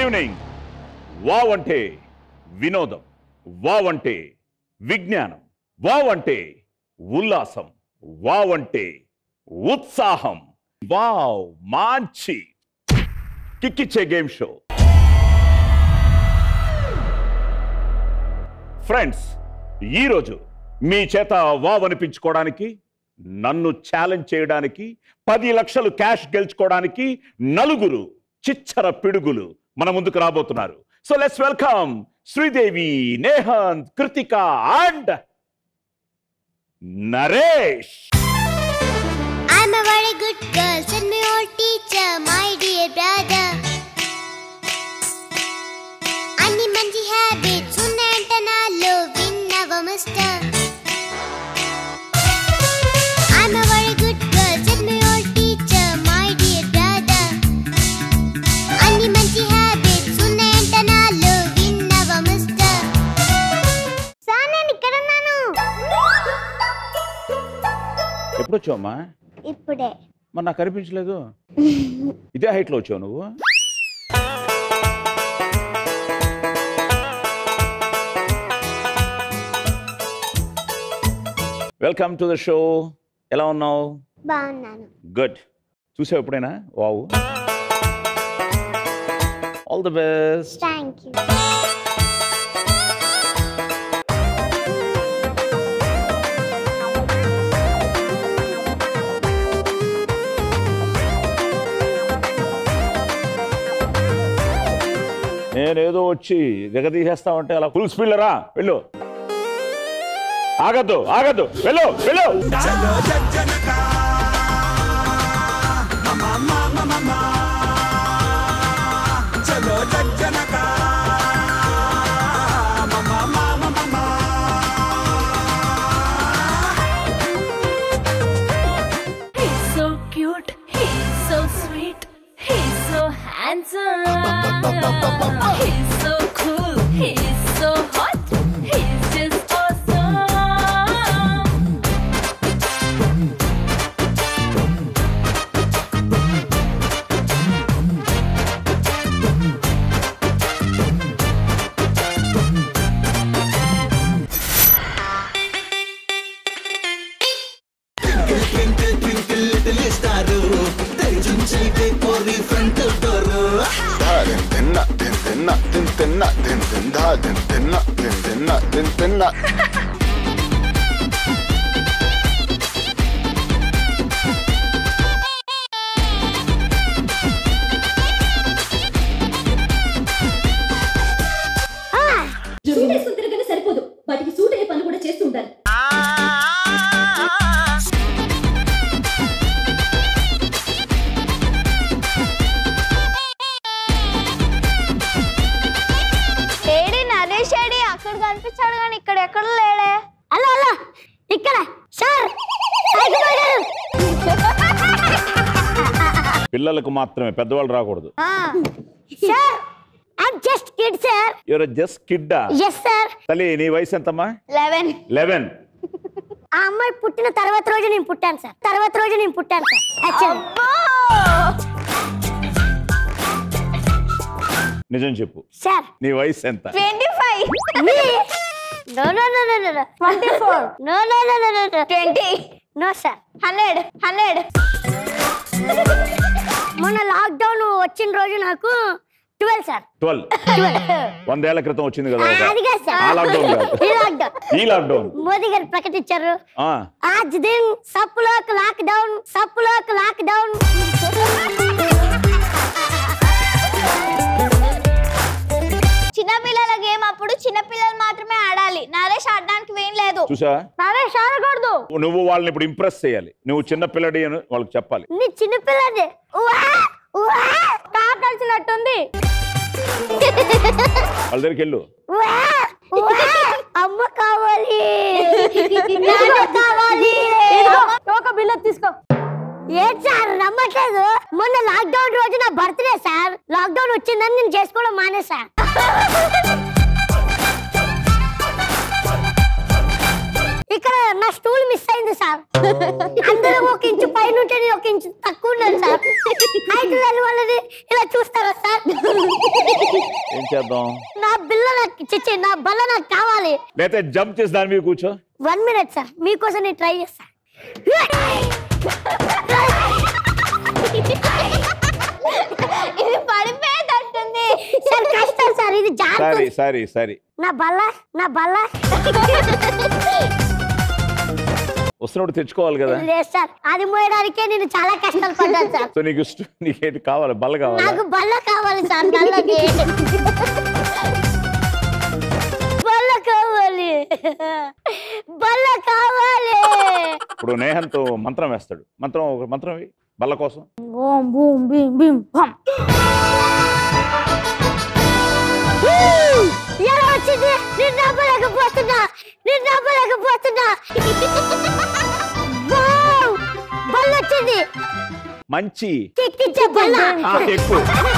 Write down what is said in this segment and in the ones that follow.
Evening wow అంటే వినోదం wow అంటే విజ్ఞానం వావ్ అంటే ఉల్లాసం వావ్ అంటే ఉత్సాహం వావ్ మంచి కిక్కిచ్చే గేమ్ షో ఫ్రెండ్స్ ఈరోజు మీ చేత వావ్ అనిపించుకోవడానికి నన్ను ఛాలెంజ్ చేయడానికి పది లక్షలు క్యాష్ గెలుచుకోవడానికి నలుగురు చిచ్చర పిడుగులు మన ముందుకు రాబోతున్నారు so let's welcome Sridevi Nehanth Krithika and Naresh I'm a very good girl, said my old teacher, my dear brother. అన్ని మంచి హ్యాబిట్స్ ఉన్నాయంట నాలో విన్నవ mister I'm a very good girl, said my old teacher, my dear brother. అన్ని మంచి హ్యాబిట్స్ ఉన్నాయంట నాలో విన్నవ మిస్టర్ సార్ నేను ఇక్కడ ఉన్నాను ఎప్పుడు వచ్చావమ్మా ఇప్పుడే మరి నాకు కనిపించలేదు ఇదే హైట్లో వచ్చావు నువ్వు వెల్కమ్ టు ద షో ఎలా ఉన్నావు బాగున్నాను గుడ్ చూసావు ఎప్పుడైనా wow all the best thank you నేనేదో వచ్చి దిగదీసేస్తామంటే అలా ఫుల్ స్పీడ్ రా వెళ్ళు ఆగద్దు ఆగద్దు వెళ్ళు వెళ్ళు He's so cute, he's so sweet, he's so handsome. He's so cool, he's so hot, he's just awesome. తిన్న తిన్న తిన్న తిన్న తిన్న తిన్న తిన్న తిన్న తిన్న సూట్ వేసుకుని తిరగనే సరిపోదు వాటికి సూట్ అయ్యే పని కూడా చేస్తూ ఉండాలి ఏడి నరేష్ ఏడి అక్కడ కనిపించాడు కానీ ఇక్కడ ఎక్కడ లేడే అలా అలా ఇక్కడ సార్ పిల్లలకు మాత్రమే పెద్దవాళ్ళు రాకూడదు sir I'm just kid sir your just కిడ్డా ఎస్ సార్ తల్లి నీ వయసు ఎంతమ్మా లెవెన్ లెవెన్ ఆ అమ్మాయి పుట్టిన తర్వాత రోజు నేను పుట్టాను సార్ తర్వాత రోజు నేను పుట్టాను సార్ యాక్చువల్లీ నిజం చెప్పు సార్ నీ వయసు ఎంత twenty five no no no no no twenty four no no no no no twenty no sir hundred hundred మొన్న లాక్డౌన్ వచ్చిన రోజు నాకు ట్వెల్వ్ సార్ ట్వెల్వ్ వందేళ్ల క్రితం వచ్చింది కదా ఒక. అది కాదు సార్ ఆ లాక్డౌన్ కాదు ఈ లాక్డౌన్ ఈ లాక్డౌన్ మోదీ గారు ప్రకటించారు ఆ, आज दिन सब लोग लॉकडाउन सब लोग लॉकडाउन చిన్నపిల్లల గేమ్ అప్పుడు చిన్నపిల్లలు మాత్రమే ఆడాలి నరేష్ ఆడడానికి వేం లేదు చూసా నరేష్ ఆడకూడదు నువ్వు వాళ్ళని ఇప్పుడు ఇంప్రెస్ చేయాలి నువ్వు చిన్న పిల్లడి అని వాళ్ళకి చెప్పాలి నీ చిన్నపిల్లది కాకాల్సినట్టుంది వాళ్ళ దగ్గరికి వెళ్ళు అమ్మ కావాలి నాన్న కావాలి ఒక బిల్ల తీసుకో ఏంటి సార్ నమ్మట్లేదు మొన్న లాక్డౌన్ రోజు నా బర్త్డే సార్ లాక్డౌన్ వచ్చిందని నేను చేసుకోవడం మానేసా ఇక్కడ నా స్టూల్ మిస్ అయింది సార్ అందరూ ఒక ఇంచు పైన ఉంటే నేను ఒక ఇంచు తక్కువ ఉన్నాను సార్ హైట్ లేని వాళ్ళని ఇలా చూస్తారా సార్ ఏం చేద్దాం నా బిల్ల నాకు చిచ్చి నా బల్ల నాకు కావాలి లేకపోతే జంప్ చేసి దాని మీద కూర్చో వన్ మినిట్ సార్ మీకోసం నేను ట్రై చేస్తా ఇది పడిపోయేటట్టుంది సార్ కష్టం సార్ ఇది సారీ జాగ్రత్త సారీ సారీ నా బల్ల నా బల్ల వస్తున్నప్పుడు తెచ్చుకోవాలి కదా లేదు సార్ అది మోయడానికే నేను చాలా కష్టాలు పడ్డాను సార్ సో నీకు ఇష్టం నీకేంటి కావాలి బల్ల కావాలా నాకు బల్ల కావాలి సార్ నల్లకి బల్ల కావాలి బల్ల కావాలి ఇప్పుడు నేహంతో మంత్రం వేస్తాడు మంత్రం ఒక మంత్రం వేయి, బల్ల కోసం ఓం బూమ్ బీమ్ బీమ్ భం ఎలా వచ్చింది నేను నమ్మలేకపోతున్నా నేను నమ్మలేకపోతున్నా వావ్! బల్ల వచ్చింది మంచి చిక్కించే బల్ల ఆ, ఎక్కువ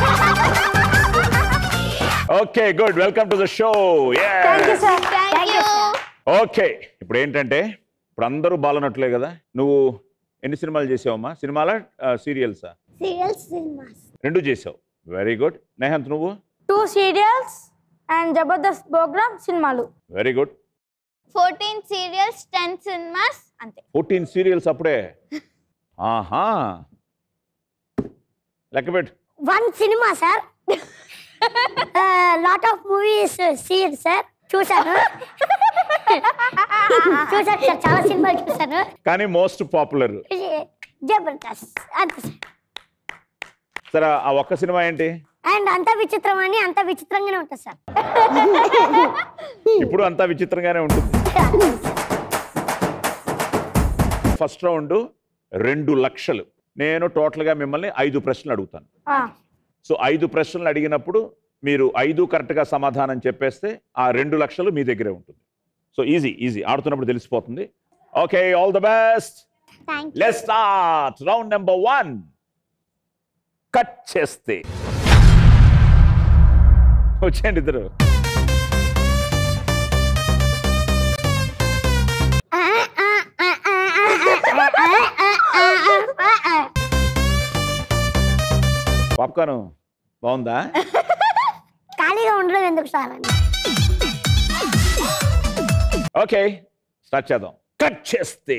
okay good welcome to the show thank you okay ఇప్పుడు ఏంటంటే ఇప్పుడు అందరూ బాలనట్లే కదా నువ్వు ఎన్ని సినిమాలు చేసావమ్మా సినిమాల సీరియల్సా సీరియల్ సినిమాస్ రెండు చేసావు వెరీ గుడ్ నేహంత్ నువ్వు two serials and Jabardasth programme సినిమాలు very good fourteen serials ten cinemas అంతే ఫోర్టీన్ సీరియల్స్ అప్పుడే ఆహా లెక్క పెట్టు one cinema sir lot of movies seen sir చూశాను చూశాను సార్ చాలా సినిమాలు చూశాను కానీ మోస్ట్ పాపులర్ ఇది జబర్దస్త్ అంతే సార్ సరే ఆ ఒక్క సినిమా ఏంటి అండ్ అంత విచిత్రం అని అంత విచిత్రంగానే ఉంటుంది సార్ ఇప్పుడు అంతా విచిత్రంగానే ఉంటుంది ఫస్ట్ రౌండ్ రెండు లక్షలు నేను టోటల్గా మిమ్మల్ని ఐదు ప్రశ్నలు అడుగుతాను సో ఐదు ప్రశ్నలు అడిగినప్పుడు మీరు ఐదు కరెక్ట్గా సమాధానం చెప్పేస్తే ఆ రెండు లక్షలు మీ దగ్గరే ఉంటుంది సో ఈజీ ఈజీ ఆడుతున్నప్పుడు తెలిసిపోతుంది okay all the best thank let start round number one cut చేస్తే వచ్చేయండి ఇద్దరు పాప్కార్న్ బాగుందా ఖాళీగా ఉండడం ఎందుకు సార్ అని ఓకే స్టార్ట్ చేద్దాం కట్ చేస్తే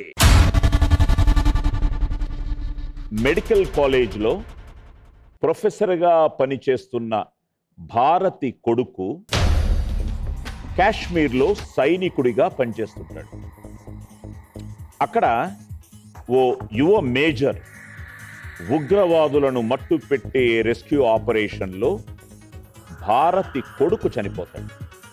మెడికల్ కాలేజ్లో ప్రొఫెసర్గా పనిచేస్తున్న భారతి కొడుకు కాశ్మీర్లో సైనికుడిగా పనిచేస్తుంటాడు అక్కడ ఓ యువ మేజర్ ఉగ్రవాదులను మట్టు పెట్టే రెస్క్యూ ఆపరేషన్లో భారతి కొడుకు చనిపోతాడు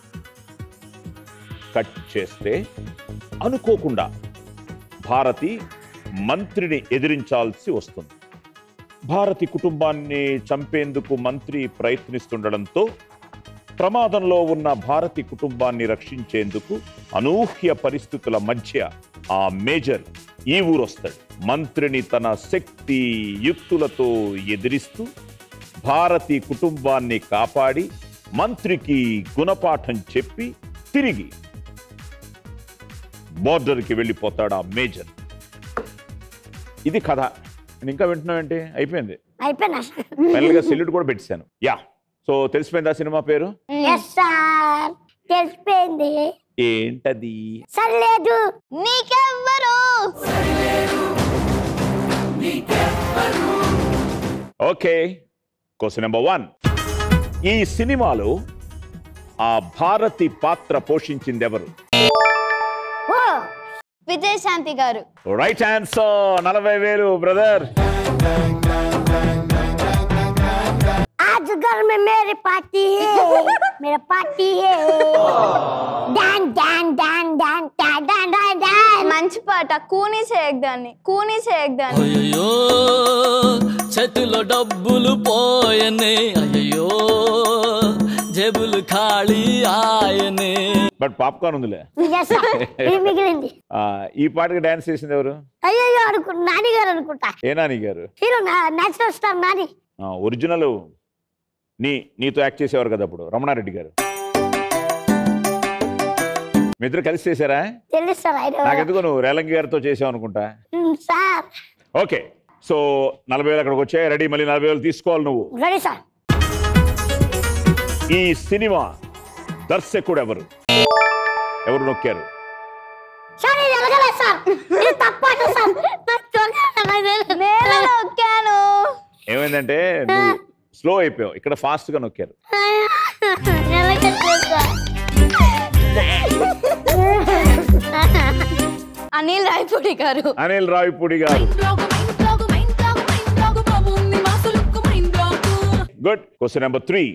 కట్ చేస్తే అనుకోకుండా భారతి మంత్రిని ఎదిరించాల్సి వస్తుంది భారతి కుటుంబాన్ని చంపేందుకు మంత్రి ప్రయత్నిస్తుండడంతో ప్రమాదంలో ఉన్న భారతి కుటుంబాన్ని రక్షించేందుకు అనూహ్య పరిస్థితుల మధ్య ఆ మేజర్ ఈ ఊరొస్తాడు మంత్రిని తన శక్తి యుక్తులతో ఎదిరిస్తూ భారతి కుటుంబాన్ని కాపాడి మంత్రికి గుణపాఠం చెప్పి తిరిగి బోర్డర్కి వెళ్ళిపోతాడు ఆ మేజర్ ఇది కథ నేను ఇంకా వింటున్నావేంటి అయిపోయింది అయిపోయినా ఫైనల్గా సెల్యూట్ కూడా పెట్టాను యా సో తెలిసిపోయింది ఆ సినిమా పేరు ఎస్ సార్ తెలిసిపోయింది ఏంటది సరే లేదు నీకెవ్వరు ఓకే క్వశ్చన్ నెంబర్ వన్ ఈ సినిమాలో ఆ భారతి పాత్ర పోషించింది ఎవరు ఓ విజయశాంతి గారు రైట్ ఆన్సర్ నలభై వేలు బ్రదర్ आज घर में मेरी पार्टी है मेरा पार्टी है डान डान डान डान डान डान डान डान మంచి పాట కూనీ చేయగదాన్ని కూనీ చేయగదాన్ని అయ్యో చేతిలో డబ్బులు పోయనే అయ్యో జేబులు ఖాళీ ఆయనే బట్ పాప్కార్న్ ఉందిలే Yes, sir. ఇది మిగిలింది ఆ, ఈ పాటకి డాన్స్ చేసింది ఎవరు అయ్యో అనుకు నాని గారు అనుకుంటా ఏ నాని గారు hero natural star Nani original నీ నీతో యాక్ట్ చేసేవారు కదా అప్పుడు రమణారెడ్డి గారు మీ ఇద్దరు కలిసి చేశారా తెలుసు సార్ ఆయన నాకెందుకు నువ్వు రేలంగి గారితో చేసావు అనుకుంటా ఉమ్, సార్ ఓకే సో నలభై వేలు అక్కడికి వచ్చాయి రెడీ మళ్ళీ నలభై వేలు తీసుకోవాలి నువ్వు రెడీ సార్ ఈ సినిమా దర్శకుడు ఎవరు ఎవరు నొక్కారు సార్ ఇది ఎలగలేదు సార్ ఇది తప్పట సార్ నాకు తెలియదు. నేను నొక్కాను ఏమైందంటే నువ్వు స్లో అయిపోయావు ఇక్కడ ఫాస్ట్ గా నొక్కారు ఎలగలేదు సార్. అనిల్ రాయపూడి గారు అనిల్ రావిపూడి గారు గుడ్ క్వశ్చన్ నెంబర్ త్రీ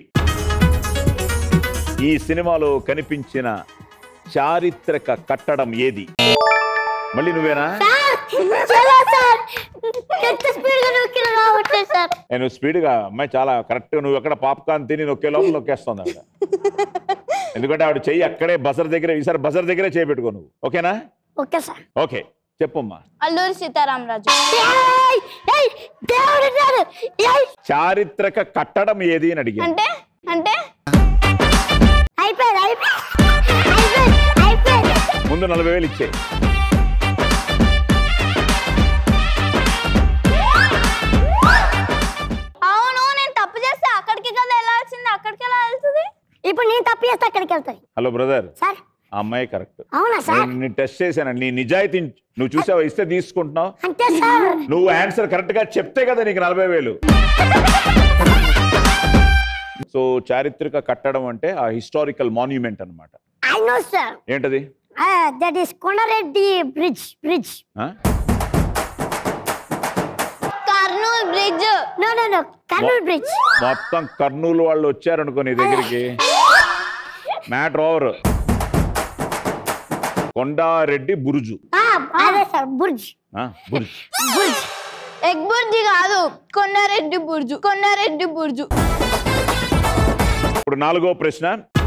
ఈ సినిమాలో కనిపించిన చారిత్రక కట్టడం ఏది మళ్ళీ నువ్వేనా చలో సార్ ఎంత స్పీడ్ గా నొక్కిన రావట్లేదు సార్ నేను స్పీడ్గా అమ్మాయి చాలా కరెక్ట్గా నువ్వు ఎక్కడ పాప్కార్న్ తిని నొక్కే లోపల నొక్కేస్తుంది ఆవిడ ఎందుకంటే ఆవిడ చెయ్యి అక్కడే బజర్ దగ్గర ఈసారి బజర్ దగ్గరే చేపెట్టుకో నువ్వు ఓకేనా ఓకే సార్ ఓకే చెప్పమ్మా అల్లూరి సీతారామరాజు ఏయ్, ఏయ్, దేవుడు ఉన్నాడు. ఏయ్. చారిత్రక కట్టడం ఏది అని అడిగాను అంటే అంటే అయిపోయింది అయిపోయింది అయిపోయింది అయిపోయింది ముందు నలభై వేలు ఇచ్చే అవును నేను తప్పు చేస్తే అక్కడికి కదా వెళ్ళాల్సింది అక్కడికి ఎలా వెళ్తుంది ఇప్పుడు నేను తప్పు చేస్తే అక్కడికి వెళ్తాను హలో బ్రదర్ సార్ ఆ అమ్మాయి కరెక్ట్ అవునా సార్ నేను నీ టెస్ట్ చేశాను నీ నిజాయితీ నువ్వు చూసావా ఇస్తే తీసుకుంటున్నావు అంతే సార్ నువ్వు ఆన్సర్ కరెక్ట్ గా చెప్తే కదా నీకు నలభై వేలు సో చారిత్రక కట్టడం అంటే ఆ హిస్టారికల్ మాన్యుమెంట్ అన్నమాట ఐ నో సార్ ఏంటది that is Kondareddy bridge bridge ఆ? Kurnool bridge no no no Kurnool bridge మొత్తం కర్నూలు వాళ్ళు వచ్చారనుకో నీ దగ్గరికి మ్యాటర్ ఓవర్ కొండారెడ్డి బురుజు అదే సార్ బుర్జ్ ఆ, బురుజు బుర్జ్ ఎగ్ బుర్జి కాదు కొండారెడ్డి బుర్జు కొండారెడ్డి బుర్జు ఇప్పుడు నాలుగో ప్రశ్న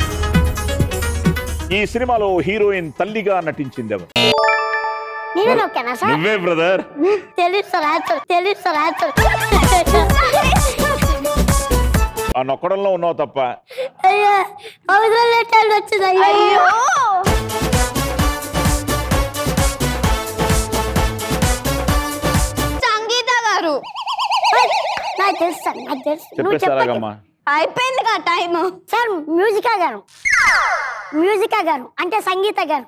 ఈ సినిమాలో హీరోయిన్ తల్లిగా నటించింది ఎవరు నేనే నొక్కానా సార్ నువ్వే బ్రదర్ తెలుసు సార్ ఆన్సర్ తెలుసు సార్ ఆన్సర్ ఆ నొక్కడంలో ఉన్నావు తప్ప అయ్యో అవసరం లెటర్ వచ్చింది అయ్యో అయ్యో సంగీత గారు నాకు తెలుసు సార్ నాకు తెలుసు నువ్వు చెప్పండి చెప్పేస్తారాగమ్మా అయిపోయింది కదా టైం సార్ మ్యూజికా గారు మ్యూజికా గారు అంటే సంగీత గారు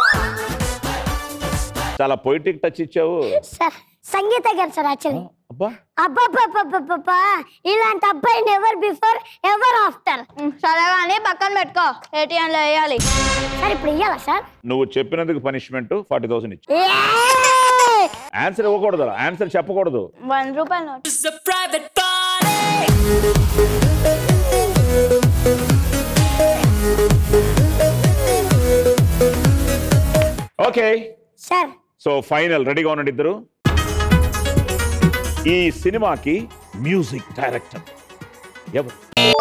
చాలా పొయిటిక్ టచ్ ఇచ్చావు సార్ సంగీత గారు సార్ యాక్చువల్లీ అబ్బా అబ్బాబ్బాబ్బాబ్బా ఇలాంటి అబ్బాయిని ఎవర్ బిఫోర్ ఎవర్ ఆఫ్టర్ సరే కానీ పక్కన పెట్టుకో ATM లో వేయాలి సార్ ఇప్పుడు ఇయ్యాలా సార్ నువ్వు చెప్పినందుకు పనిష్మెంట్ ఫార్టీ థౌసండ్ ఇచ్చి ఏయ్! ఆన్సర్ ఇవ్వకూడదు ఆన్సర్ చెప్పకూడదు వన్ రూపాయలు note okay sir so final రెడీగా ఉండండి ఇద్దరు ఈ సినిమాకి మ్యూజిక్ డైరెక్టర్ ఎవరు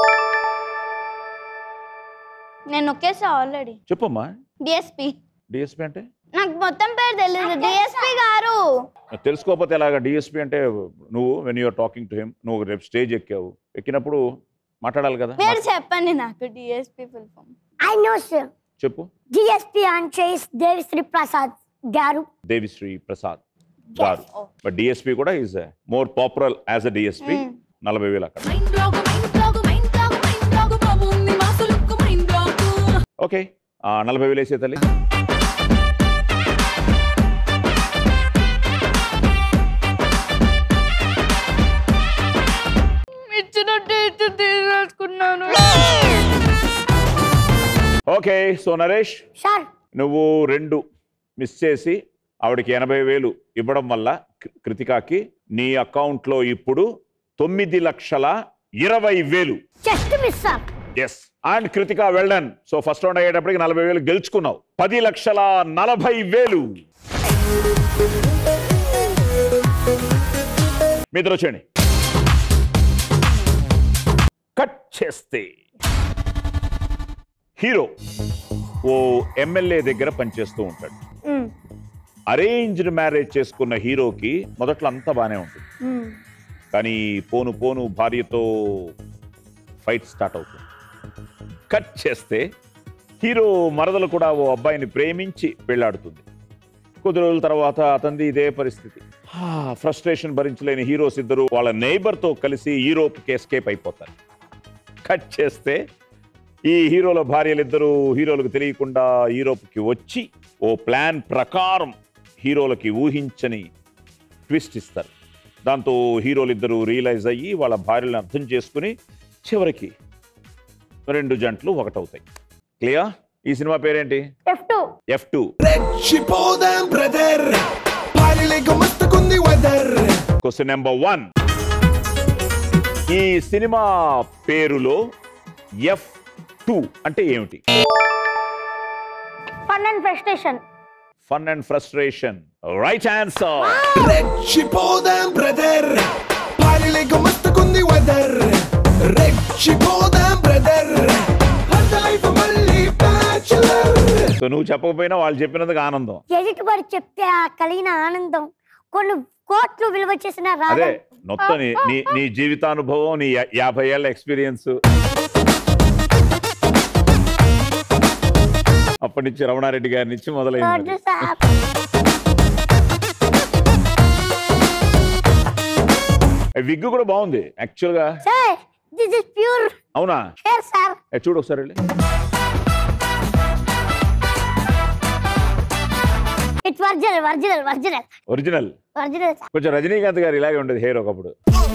నేను నొక్కేసా ఆల్రెడీ చెప్పమ్మా డిఎస్పి డిఎస్పి అంటే నాకు మొత్తం పేరు తెలియదు డిఎస్పి గారు తెలుసుకోకపోతే ఎలాగా డిఎస్పి అంటే నువ్వు when you are talking to him నువ్వు రేపు స్టేజ్ ఎక్కావు ఎక్కినప్పుడు మాట్లాడాలి కదా మీరు చెప్పండి నాకు DSP full form I know sir చెప్పు డిఎస్పి ఆన్ చేస్ దేవిశ్రీ ప్రసాద్ గారు దేవిశ్రీ ప్రసాద్ గారు బట్ డిఎస్పి కూడా is more popular as a DSP నలభై వేలు అక్కడ ఓకే నలభై వేలు వేసే తల్లి ఇచ్చినట్టు ఇచ్చి తీసుకున్నాను ఓకే సో నరేష్ సార్ నువ్వు రెండు మిస్ చేసి ఆవిడకి ఎనభై వేలు ఇవ్వడం వల్ల కృ- కృతికాకి నీ అకౌంట్లో ఇప్పుడు తొమ్మిది లక్షల ఇరవై వేలు just miss sir yes and Krithika well done so first round అయ్యేటప్పటికి నలభై వేలు గెలుచుకున్నావు పది లక్షల నలభై వేలు మీ ఇద్దరు వచ్చేయండి కట్ చేస్తే హీరో ఓ ఎమ్మెల్యే దగ్గర పనిచేస్తూ ఉంటాడు అరేంజ్డ్ మ్యారేజ్ చేసుకున్న హీరోకి మొదట్లో అంతా బాగానే ఉంటుంది కానీ పోను పోను భార్యతో ఫైట్ స్టార్ట్ అవుతుంది కట్ చేస్తే హీరో మరదలు కూడా ఓ అబ్బాయిని ప్రేమించి పెళ్ళాడుతుంది కొద్ది రోజుల తర్వాత అతనిది ఇదే పరిస్థితి ఫ్రస్ట్రేషన్ భరించలేని హీరోస్ ఇద్దరు వాళ్ళ నైబర్తో కలిసి యూరోప్కి ఎస్కేప్ అయిపోతారు కట్ చేస్తే ఈ హీరోల భార్యలిద్దరూ హీరోలకు తెలియకుండా యూరోప్కి వచ్చి ఓ ప్లాన్ ప్రకారం హీరోలకి ఊహించని ట్విస్ట్ ఇస్తారు దాంతో హీరోలు ఇద్దరు రియలైజ్ అయ్యి వాళ్ళ భార్యలను అర్థం చేసుకుని చివరికి రెండు జంటలు ఒకటవుతాయి క్లియర్ ఈ సినిమా పేరేంటి ఎఫ్ టూ ఎఫ్ టూ రెచ్చిపోదాం బ్రదర్ పాలిలేక మస్తుకుంది వెదర్ క్వశ్చన్ నెంబర్ వన్ ఈ సినిమా పేరులో ఎఫ్ టూ అంటే ఏమిటి fun and frustration fun and frustration right answer రెచ్చిపోదాం బ్రదర్ పాలిలేక మస్తుకుంది వెదర్ రెచ్చిపోదాం బ్రదర్ లైఫ్ మళ్ళీ బ్యాచులర్ సో నువ్వు చెప్పకపోయినా వాళ్ళు చెప్పినందుకు ఆనందం ఎదుటి వారు చెప్తే ఆ కలిగిన ఆనందం కొన్ని కోట్లు విలువ చేసిన అదే రాగం మొత్తం నీ నీ నీ జీవితానుభవం నీ యా- యాభై ఏళ్ళ ఎక్స్పీరియన్స్ అప్పటి నుంచి రమణారెడ్డి గారి నుంచి మొదలైంది వద్దు అది. సార్ విగ్ కూడా బాగుంది యాక్చువల్ గా సార్ దిస్ ఇస్ ప్యూర్ అవునా హెయిర్ సార్ ఏ, చూడు ఒకసారి వెళ్ళి it's original original original original original sir కొంచెం రజనీకాంత్ గారు ఇలాగే ఉండేది హెయిర్ ఒకప్పుడు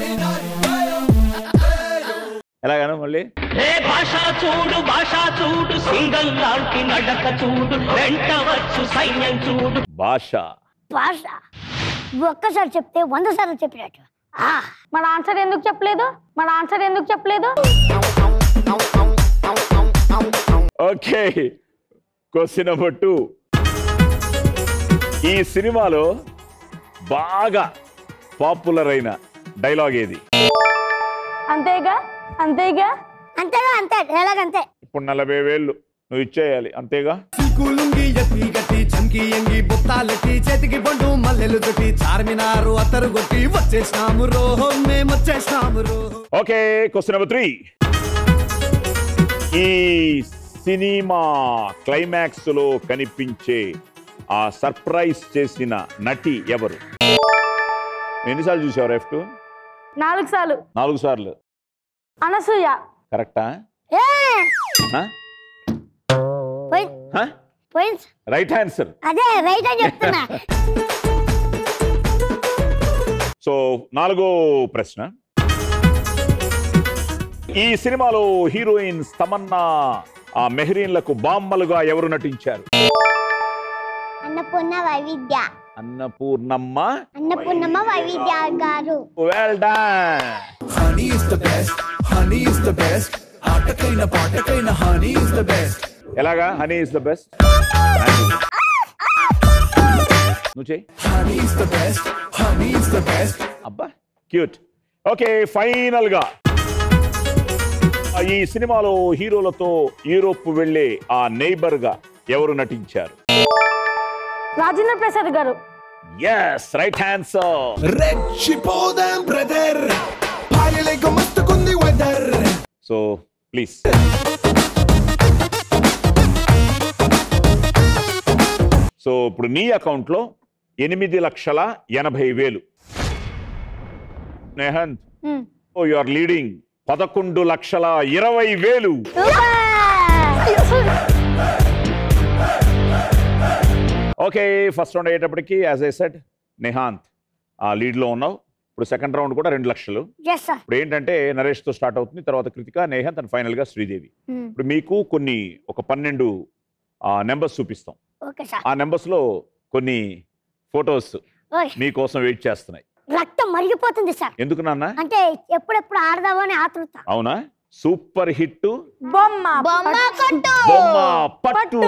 ఎలాగాను మళ్ళీ ఏ భాష చూడు భాష చూడు సింగల్ లాంటి నడక చూడు వెంటవచ్చు సైన్యం చూడు భాష భాష ఒక్కసారి చెప్తే వంద సార్లు చెప్పినట్టు ఆ, మన ఆన్సర్ ఎందుకు చెప్పలేదు మన ఆన్సర్ ఎందుకు చెప్పలేదు ఓకే క్వశ్చన్ నెంబర్ టూ ఈ సినిమాలో బాగా పాపులర్ అయిన డైలాగ్ ఏది అంతేగా అంతేగా అంతేగా అంతే డైలాగ్ అంతే ఇప్పుడు నలభై వేలు నువ్వు ఇచ్చేయాలి అంతేగా కులుంగి ఎత్తి గట్టి చంకి ఎంగి బుత్తాలెట్టి చేతికి బండు మల్లెలు చుట్టి చార్మినారు అత్తరు కొట్టి వచ్చేసినాము రోహో మేము వచ్చేసినాము రోహో ఓకే క్వశ్చన్ నెంబర్ త్రీ ఈ సినిమా క్లైమాక్స్ లో కనిపించే ఆ సర్ప్రైజ్ చేసిన నటి ఎవరు ఎన్నిసార్లు చూసావు ఎఫ్ టూ నాలుగు సార్లు నాలుగు సార్లు అనసూయ కరెక్టా ఏ పోయి పోయింది రైట్ ఆన్సర్ అదే రైట్ అని చెప్తున్నా సో నాలుగో ప్రశ్న ఈ సినిమాలో హీరోయిన్స్ తమన్నా ఆ మెహరీన్లకు బామ్మలుగా ఎవరు నటించారు అన్నపూర్ణ వైవిధ్య అన్నపూర్ణమ్మ అన్నపూర్ణమ్మ వైవిధ్య గారు well done Honey is the best Honey is the best ఆటకైన పాటకైన హనీ ఇస్ ద బెస్ట్ ఎలాగా హనీ ఇస్ ద బెస్ట్ నువ్వు చెయ్యి Honey is the best Honey is the best అబ్బా క్యూట్ ఓకే ఫైనల్ గా ఈ సినిమాలో హీరోలతో యూరోప్ వెళ్ళే ఆ నైబర్ గా ఎవరు నటించారు Rajendra Prasad garu yes right answer రెచ్చిపోదాం బ్రదర్ పాలిలేక మస్తుకుంది వెదర్ సో ప్లీజ్ సో ఇప్పుడు నీ అకౌంట్లో ఎనిమిది లక్షల ఎనభై వేలు Nehanth Hmm. Oh you are leading పదకొండు లక్షల ఇరవై వేలు ఓకే ఫస్ట్ రౌండ్ అయ్యేటప్పటికి యాజ్ ఐ సెడ్ నిహాంత్ ఆ లీడ్లో ఉన్నావు ఇప్పుడు సెకండ్ రౌండ్ కూడా రెండు లక్షలు ఎస్ సార్ ఇప్పుడు ఏంటంటే నరేష్తో స్టార్ట్ అవుతుంది తర్వాత కృతిక నేహంత్ అండ్ ఫైనల్గా శ్రీదేవి ఇప్పుడు మీకు కొన్ని ఒక పన్నెండు నెంబర్స్ చూపిస్తాం ఓకే సార్ ఆ నెంబర్స్లో కొన్ని ఫొటోస్ ఓకే మీకోసం వెయిట్ చేస్తున్నాయి రక్తం మరిగిపోతుంది సార్ ఎందుకు నాన్న అంటే ఎప్పుడెప్పుడు ఆడదామో అని ఆతృత అవునా సూపర్ హిట్ బొమ్మ బొమ్మ కొట్టు బొమ్మ పట్టు పట్టు.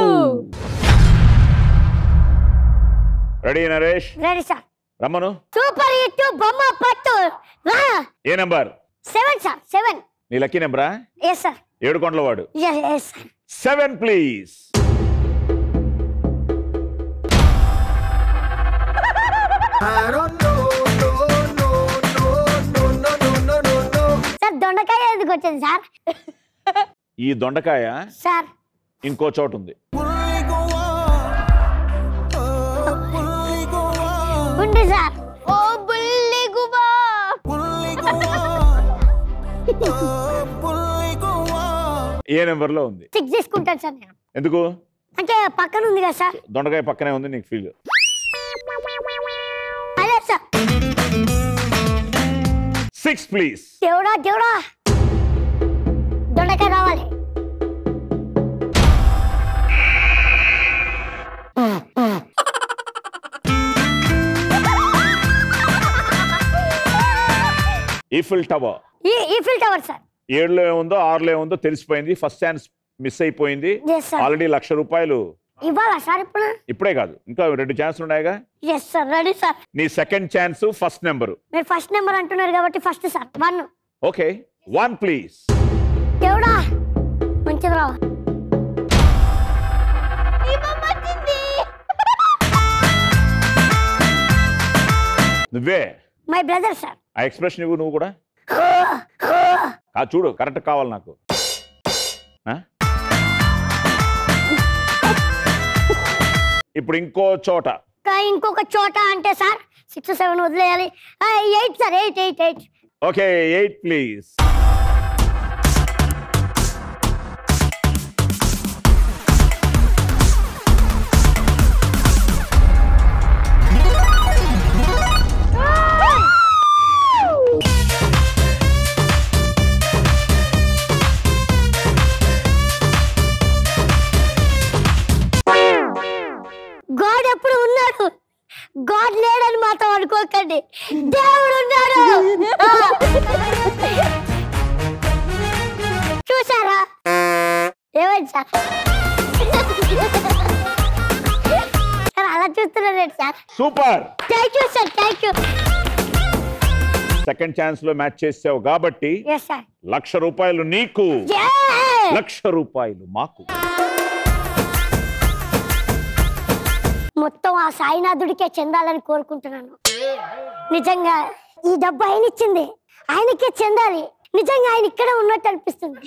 రెడీ నరేష్ రెడీ సార్ రమ్మను సూపర్ హిట్ బొమ్మ పట్టు రా ఏ నెంబర్ సెవెన్ సార్ సెవెన్ నీ లక్కీ నెంబరా ఎస్ సార్ ఏడు కొండల వాడు yes yes sir seven please sir దొండకాయ ఎందుకు వచ్చింది సార్ ఈ దొండకాయ సార్ ఇంకో చోటు ఉంది ఉంది సార్ ఓ ఏ నెంబర్లో ఉంది సిక్స్ తీసుకుంటాను సార్ నేను ఎందుకు అంటే పక్కన ఉంది కదా సార్ దొండకాయ పక్కనే ఉంది నీకు ఫీల్ అదే సార్ సిక్స్ ప్లీజ్ దేవుడా దేవుడా దొండకాయ కావాలి ఈఫిల్ టవర్ ఈ ఈ ఫిల్ టవర్ సార్ ఏడులో ఏముందో ఆరులో ఏముందో తెలిసిపోయింది ఫస్ట్ ఛాన్స్ మిస్ అయిపోయింది Yes, sir. ఆల్రెడీ లక్ష రూపాయలు ఇవ్వాలా సార్ ఇప్పుడు ఇప్పుడే కాదు ఇంకా రెండు ఛాన్స్లు ఉన్నాయిగా ఎస్ సార్ రెడీ సార్ నీ సెకండ్ ఛాన్స్ ఫస్ట్ నెంబరు మీరు ఫస్ట్ నెంబర్ అంటున్నారు కాబట్టి first sir one okay one please దేవుడా మంచిది రావా నువ్వే మై బ్రదర్ సార్ ఆ ఎక్స్ప్రెషన్ ఇవ్వు నువ్వు కూడా ఆ చూడు కరెక్ట్ కావాలి నాకు ఆ? ఇప్పుడు ఇంకో చోట ఇంకా ఇంకొక చోట అంటే సార్ సిక్స్ సెవెన్ వదిలేయాలి eight sir eight eight eight okay eight please god ఎప్పుడు ఉన్నాడు గాడ్ లేడని మాత్రం అనుకోకండి దేవుడు ఉన్నాడు ఆ. చూసారా ఏమైంది సార్ సార్ అలా చూస్తున్నారు sir super thank you sir thank you second chance లో మ్యాచ్ చేసావు కాబట్టి ఎస్ సార్ లక్ష రూపాయలు నీకు లక్ష రూపాయలు మాకు మొత్తం ఆ సాయినాథుడికే చెందాలని కోరుకుంటున్నాను నిజంగా ఈ డబ్బు ఆయన ఇచ్చింది ఆయనకే చెందాలి నిజంగా ఆయన ఇక్కడే ఉన్నట్టు అనిపిస్తుంది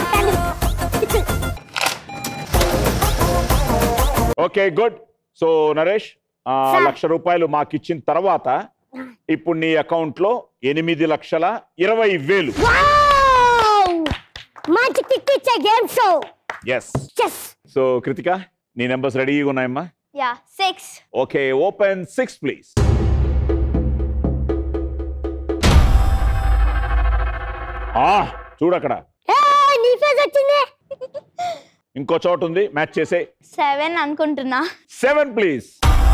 ఓకే గుడ్ సో నరేష్ ఆ, Sir. లక్ష రూపాయలు మాకు ఇచ్చిన తర్వాత ఇప్పుడు నీ అకౌంట్ లో ఎనిమిది లక్షల ఇరవై వేలు వావ్! మంచి కిక్ ఇచ్చే game show yes chess so Krithika నీ నెంబర్స్ రెడీగా ఉన్నాయమ్మా yeah six okay open six please చూడు అక్కడ నీ ఫేస్ వచ్చింది ఇంకో చోట ఉంది మ్యాచ్ చేసే సెవెన్ అనుకుంటున్నా seven please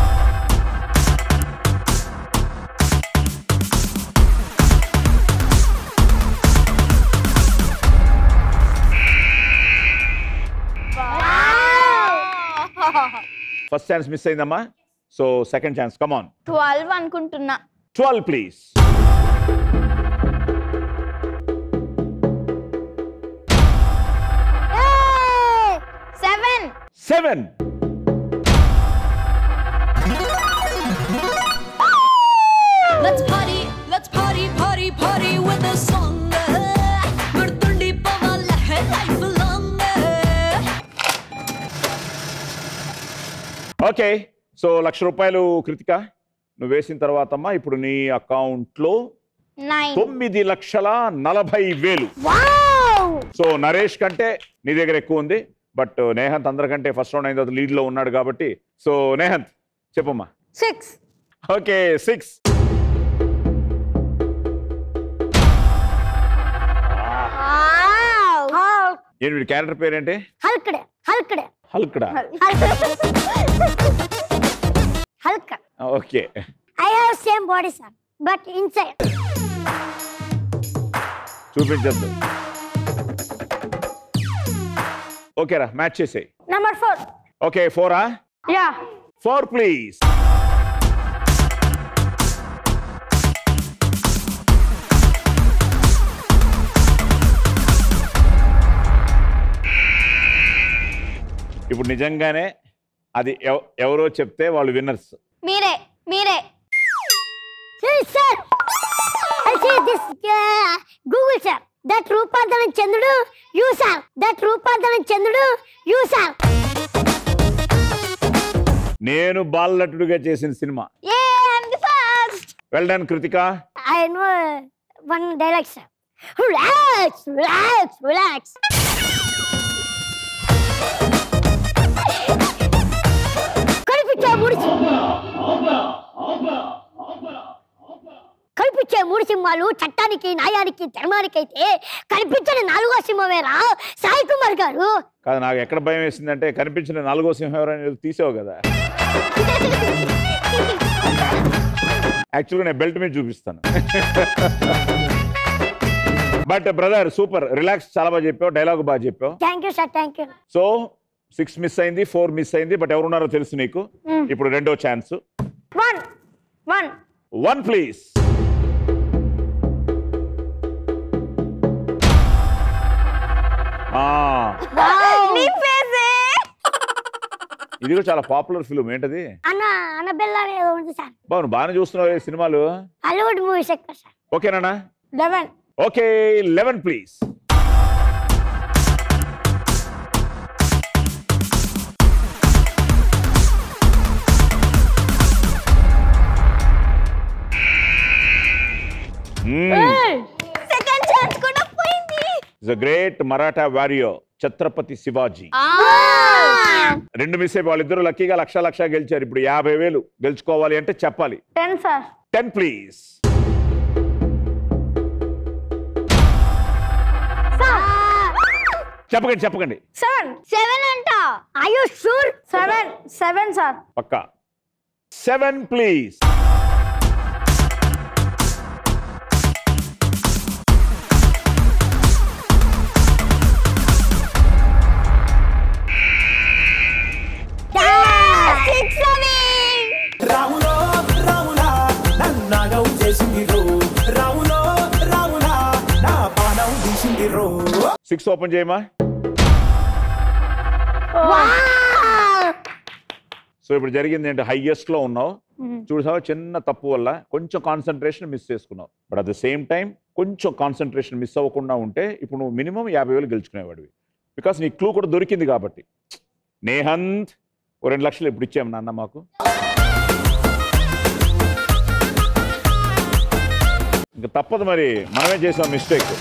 first chance miss అయిందమ్మా so second chance come on twelve అనుకుంటున్నా twelve please seven seven Let's party, let's party, party, party with a song. గుర్తుండి పోవాల life long okay so lakh రూపాయలు కృతిక నువ్వు వేసిన తర్వాత అమ్మా ఇప్పుడు నీ అకౌంట్లో నైన్ తొమ్మిది లక్షల నలభై వేలు సో నరేష్ కంటే నీ దగ్గర ఎక్కువ ఉంది బట్ నేహంత్ అందరికంటే ఫస్ట్ రౌండ్ అయిన తర్వాత lead లో ఉన్నాడు కాబట్టి సో నేహంత్ చెప్పమ్మా సిక్స్ ఓకే సిక్స్ ఏంటి వీడి క్యారెక్టర్ పేరేంటి హల్కడే హల్కడే హల్క్డా Hulk okay I have same body sir but inside చూపించద్దు ఓకేరా మ్యాచ్ చేసేయి నంబర్ ఫోర్ ఓకే ఫోరా యా ఫోర్ ప్లీజ్ ఇప్పుడు నిజంగానే అది ఎవ- ఎవరో చెప్తే వాళ్ళు విన్నర్స్ మీరే మీరే sir I see this Google sir that రూపాంతరం చంద్రుడు యూ సార్ దట్ రూపాంతరం చంద్రుడు యూ సార్ నేను బాలనటుడుగా చేసిన సినిమా ఏ I'm the first well done Krithika I know one dialogue sir relax relax relax కనిపించే ముడిచి కనిపించే మూడు సింహాలు చట్టానికి న్యాయానికి ధర్మానికి అయితే కనిపించని నాలుగో సింహమేరా సాయి కుమార్ గారు కాదు నాకు ఎక్కడ భయం వేసిందంటే కనిపించిన నాలుగో సింహం ఎవరైనా తీసావు కదా యాక్చువల్గా నేను బెల్ట్ మీద చూపిస్తాను బట్ బ్రదర్ సూపర్ రిలాక్స్ చాలా బాగా చెప్పావు డైలాగ్ బాగా చెప్పావు thank you sir thank you so six miss అయింది ఫోర్ మిస్ అయింది బట్ ఎవరున్నారో తెలుసు నీకు Hmm. ఇప్పుడు రెండో chance one one one please నీ ఫేసే ఇది కూడా చాలా పాపులర్ ఫిలిం ఏంటది అన్న అన్నబెల్ల ఏదో ఉంది సార్ బాబు నువ్వు బాగానే చూస్తున్నావు ఈ సినిమాలు హాలీవుడ్ మూవీస్ ఎక్కువ సార్ ఓకేనా eleven okay eleven please second chance కూడా పోయింది is great Maratha warrior Chhatrapati Shivaji రెండు మిస్ అయిపోయి వాళ్ళిద్దరు లక్కీగా లక్ష లక్ష గెలిచారు ఇప్పుడు యాభై వేలు గెలుచుకోవాలి అంటే చెప్పాలి టెన్ సార్ టెన్ ప్లీజ్ చెప్పకండి చెప్పకండి సెవెన్ సెవెన్ అంట అయ్యో షూర్ సెవెన్ సెవెన్ సార్ పక్కా సెవెన్ ప్లీజ్ సిక్స్ రాములో రాములా నన్నాగం చేసింది రో రాములో రాములా నా పానం తీసింది రో సిక్స్ ఓపెన్ చేయమా సో ఇప్పుడు జరిగింది ఏంటి హైయెస్ట్ లో ఉన్నావు చూసావా చిన్న తప్పు వల్ల కొంచెం కాన్సన్ట్రేషన్ మిస్ చేసుకున్నావు but at the same time కొంచెం కాన్సన్ట్రేషన్ మిస్ అవ్వకుండా ఉంటే ఇప్పుడు నువ్వు మినిమం యాభై వేలు గెలుచుకునేవాడివి బికాస్ నీ క్లూ కూడా దొరికింది కాబట్టి నేహంత్ ఓ రెండు లక్షలు ఇప్పుడు ఇచ్చాము నాన్న మాకు ఇంకా తప్పదు మరి మనమే చేసాం mistake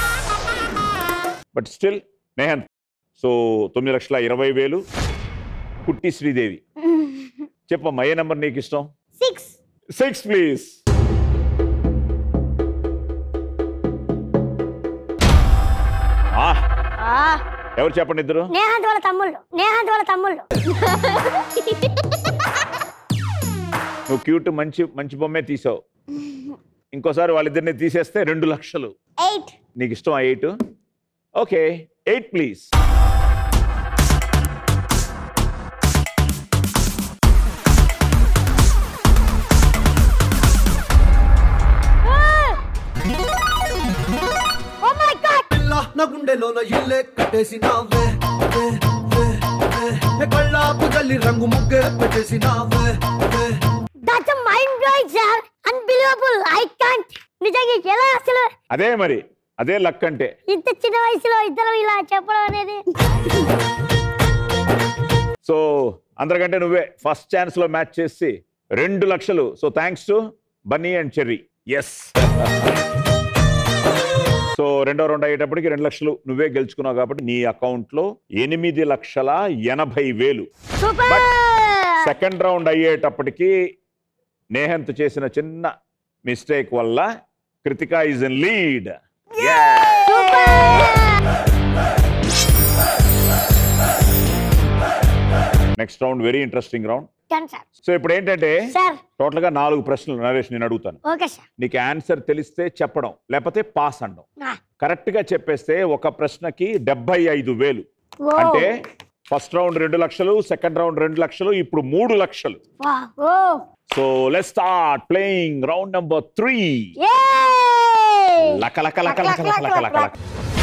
but still Nehanth so తొమ్మిది లక్షల ఇరవై వేలు కుట్టి శ్రీదేవి చెప్పమ్మా ఏ నెంబర్ నీకు ఇష్టం సిక్స్ సిక్స్ ప్లీజ్ ఎవరు చెప్పండి ఇద్దరు నేహాంత్ వాళ్ళ తమ్ముళ్ళు నేహాంత్ వాళ్ళ తమ్ముళ్ళు నువ్వు క్యూట్ మంచి మంచి బొమ్మే తీసావు ఇంకోసారి వాళ్ళిద్దరిని తీసేస్తే రెండు లక్షలు ఎయిట్ నీకు ఇష్టం eight okay eight please oh my god పిల్ల నా గుండెలోన ఇల్లే కట్టేసినావే వే, వే, వే. ఏ కళ్ళాపు జల్లి రంగు ముగ్గే పెట్టేసినావే వే. That's mind blowing sir unbelievable I can't నిజంగా ఎలా అసలు అదే మరి అదే లక్ అంటే ఇంత చిన్న వయసులో ఇద్దరు ఇలా చెప్పడం అనేది సో అందరికంటే నువ్వే ఫస్ట్ ఛాన్స్ లో మ్యాచ్ చేసి రెండు లక్షలు so thanks to Bunny and Cherry yes so రెండో రౌండ్ అయ్యేటప్పటికి రెండు లక్షలు నువ్వే గెలుచుకున్నావు కాబట్టి నీ అకౌంట్ లో ఎనిమిది లక్షల ఎనభై వేలు సూపర్ సెకండ్ రౌండ్ అయ్యేటప్పటికి నేహంత్ చేసిన చిన్న మిస్టేక్ వల్ల Krithika is in lead next round very interesting round done sir so ఇప్పుడు ఏంటంటే సార్ టోటల్ గా నాలుగు ప్రశ్నలు నరేష్ నేను అడుగుతాను ఓకే సార్ నీకు ఆన్సర్ తెలిస్తే చెప్పడం లేకపోతే పాస్ అనడం Ah. కరెక్ట్ గా చెప్పేస్తే ఒక ప్రశ్నకి డెబ్బై ఐదు వేలు Wow. అంటే ఫస్ట్ రౌండ్ రెండు లక్షలు సెకండ్ రౌండ్ రెండు లక్షలు ఇప్పుడు మూడు లక్షలు వా ఓ so let start playing round number three ఏ లక లక లక లక లక లక లక లక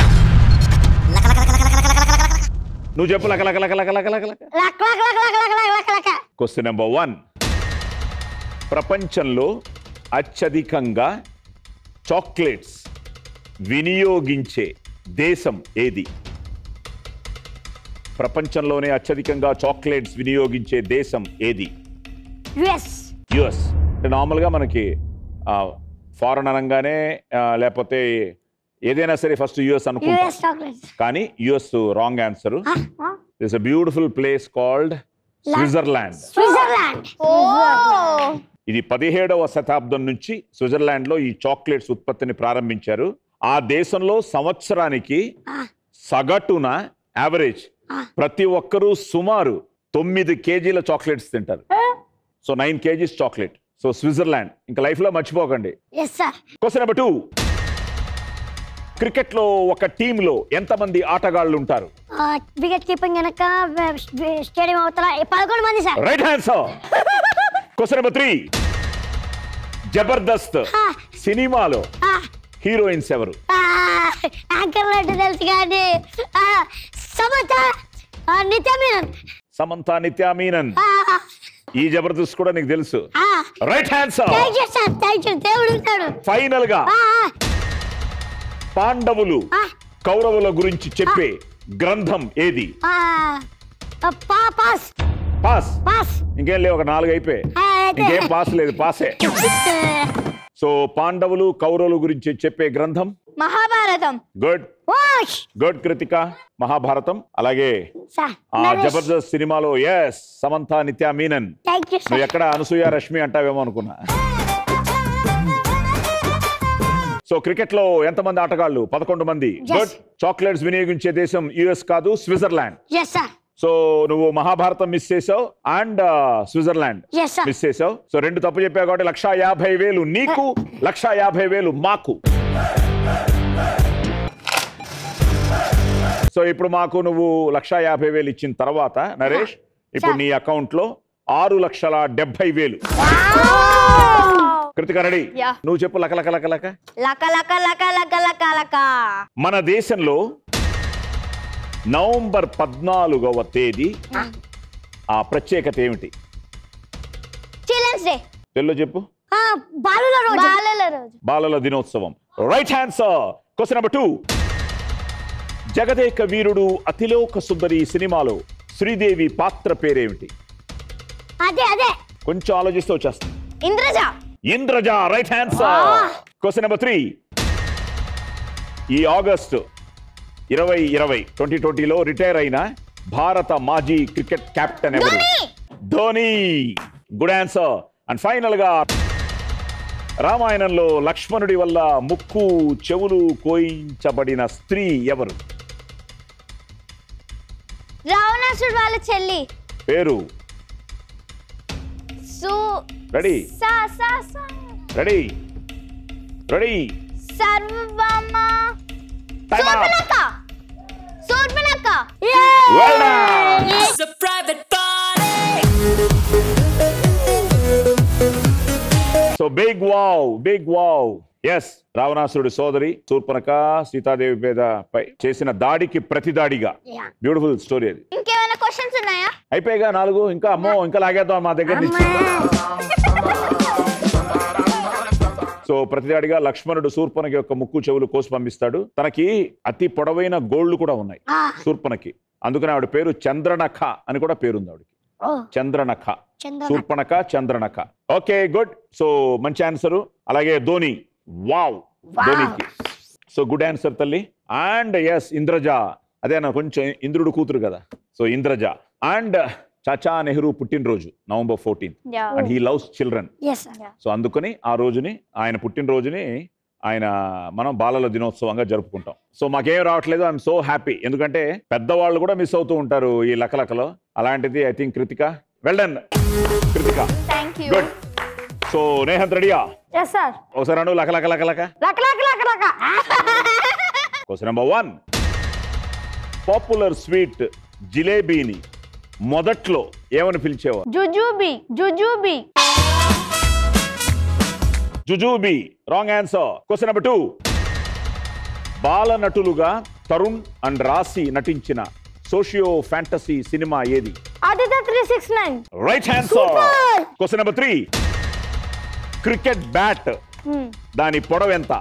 నువ్వు చెప్పు లక లక లక లక లక లక లక లక్ లక్ లక్ లక్ లక్ లక్ లక్ లక్ క్వశ్చన్ నెంబర్ వన్ ప్రపంచంలో అత్యధికంగా చాక్లెట్స్ వినియోగించే దేశం ఏది ప్రపంచంలోనే అత్యధికంగా చాక్లెట్స్ వినియోగించే దేశం ఏది యుఎస్ యుఎస్ అంటే నార్మల్గా మనకి ఫారెన్ అనగానే ఆ, లేకపోతే ఏదైనా సరే ఫస్ట్ యుఎస్ అనుకుంటా యుఎస్ చాక్లెట్స్ కానీ US wrong answer it's a beautiful place called Switzerland Switzerland oh ఇది పదిహేడవ శతాబ్దం నుంచి స్విట్జర్లాండ్ లో ఈ చాక్లెట్స్ ఉత్పత్తిని ప్రారంభించారు ఆ దేశంలో సంవత్సరానికి సగటున యావరేజ్ ప్రతి ఒక్కరూ సుమారు తొమ్మిది కేజీల చాక్లెట్స్ తింటారు so nine kgs chocolate so Switzerland ఇంకా లైఫ్ లో మర్చిపోకండి yes sir question number two cricket లో ఒక టీమ్ లో ఎంతమంది ఆటగాళ్ళు ఉంటారు వికెట్ కీపింగ్ వెనక స్టేడియం అవతల పదకొండు మంది sir right hand sir question number three Jabardasth సినిమాలో హీరోయిన్స్ ఎవరు యాంకర్ అంటే తెలుసు కానీ ఆ, సమత ఆ, నిత్య మీనన్ సమంత నిత్యా మీనన్ ఈ జబర్దస్త్ కూడా నీకు తెలుసు right hand sir thank you sir thank you దేవుడు ఉంటాడు ఫైనల్ గా ఆ, పాండవులు ఆ, కౌరవుల గురించి చెప్పే గ్రంథం ఏది ఆ, ఆ, పా పాస్ పాస్ పాస్ ఇంకేం లేవు ఒక నాలుగు అయిపోయి ఆ, అయితే. ఇంకేం పాస్ లేదు పాసే సో పాండవులు కౌరవుల గురించి చెప్పే గ్రంథం మహాభారతం గుడ్ వాష్ గుడ్ కృతిక మహాభారతం అలాగే సార్ ఆ జబర్దస్త్ సినిమాలో yes Samantha Nithya Menon thank you నువ్వు సార్ ఎక్కడ అనసూయ రష్మి అంటావేమో అనుకున్నా సో క్రికెట్ లో ఎంతమంది ఆటగాళ్ళు పదకొండు మంది Yes. గుడ్ చాక్లెట్స్ వినియోగించే దేశం యుఎస్ కాదు స్విట్జర్లాండ్ ఎస్ సార్ సో నువ్వు మహాభారతం మిస్ చేసావు and Switzerland yes sir miss చేసావు సో రెండు తప్పు చెప్పావు కాబట్టి లక్ష యాభై వేలు నీకు లక్ష యాభై వేలు మాకు సో ఇప్పుడు మాకు నువ్వు లక్ష యాభై వేలు ఇచ్చిన తర్వాత నరేష్ ఇప్పుడు నీ అకౌంట్ లో ఆరు లక్షల డెబ్బై వేలు కృతిక రెడీ Yeah. నువ్వు చెప్పు లక లక లక లక లక లక లక లక లక లక మన దేశంలో నవంబర్ పద్నాలుగవ తేదీ ఆ ప్రత్యేకత ఏమిటి చిల్డ్రన్స్ డే తెలుగు చెప్పు బాలుల రోజు బాలల రోజు బాలల దినోత్సవం right hand sir question number two Jagadeka Veerudu Athiloka Sundari సినిమాలో శ్రీదేవి పాత్ర పేరేమిటి అదే అదే కొంచెం ఆలోచిస్తూ వచ్చేస్తుంది Indraja Indraja right hand sir question number three ఈ ఆగస్టు ఇరవై ఇరవై ట్వంటీ ట్వంటీలో రిటైర్ అయిన భారత మాజీ క్రికెట్ కెప్టెన్ ఎవరు Dhoni good answer and final గా రామాయణంలో లక్ష్మణుడి వల్ల ముక్కు చెవులు కోయించబడిన స్త్రీ ఎవరు రావణాసుడు వాళ్ళ చెల్లి పేరు సు రెడీ సా సా సా రెడీ రెడీ సర్వభౌమ Time up. Shurpanakha Shurpanakha Well done. It's a private party. So big wow big wow yes రావణాసురుడి సోదరి శూర్పణక సీతాదేవి మీద పై చేసిన దాడికి ప్రతి దాడిగా Yeah. బ్యూటిఫుల్ స్టోరీ అది ఇంకేమైనా క్వశ్చన్స్ ఉన్నాయా అయిపోయిగా నాలుగు ఇంకా అమ్మో ఇంకా లాగేద్దాం మా దగ్గర నుంచి సో ప్రతిదాడిగా లక్ష్మణుడు శూర్పణకి యొక్క ముక్కు చెవులు కోసి పంపిస్తాడు తనకి అతి పొడవైన గోళ్లు కూడా ఉన్నాయి శూర్పణకి అందుకని ఆవిడ పేరు చంద్రనఖ అని కూడా పేరుంది ఆవిడకి oh Chandranakha Chandranakha. Shurpanakha Chandranakha okay good so మంచి ఆన్సర్ అలాగే ధోని వావ్ ధోనికి సో గుడ్ ఆన్సర్ తల్లి అండ్ ఎస్ ఇంద్రజ అదే నా కొంచెం ఇంద్రుడు కూతురు కదా సో ఇంద్రజ అండ్ చాచా నెహ్రూ పుట్టినరోజు November fourteenth Yeah. And he loves children yes sir so అందుకని ఆ రోజుని ఆయన పుట్టినరోజుని ఆయన మనం బాలల దినోత్సవంగా జరుపుకుంటాం సో మాకేం రావట్లేదు ఐఎమ్ సో హ్యాపీ ఎందుకంటే పెద్దవాళ్ళు కూడా మిస్ అవుతూ ఉంటారు ఈ లకలకలో అలాంటిది I think Krithika well done Krithika thank you good so Nehanth రెడీయా ఎస్ సార్ ఒకసారి అను లక లక లక లక లక లక లక లక question number one popular sweet జిలేబీని మొదట్లో ఏమని పిలిచేవారు జుజుబి జుజుబి జుజూబీ wrong answer question number two బాల నటులుగా తరుణ్ అండ్ రాశి నటించిన సోషియో ఫ్యాంటసీ సినిమా ఏది Aditya three six nine right answer question number three cricket bat దాని పొడవు ఎంత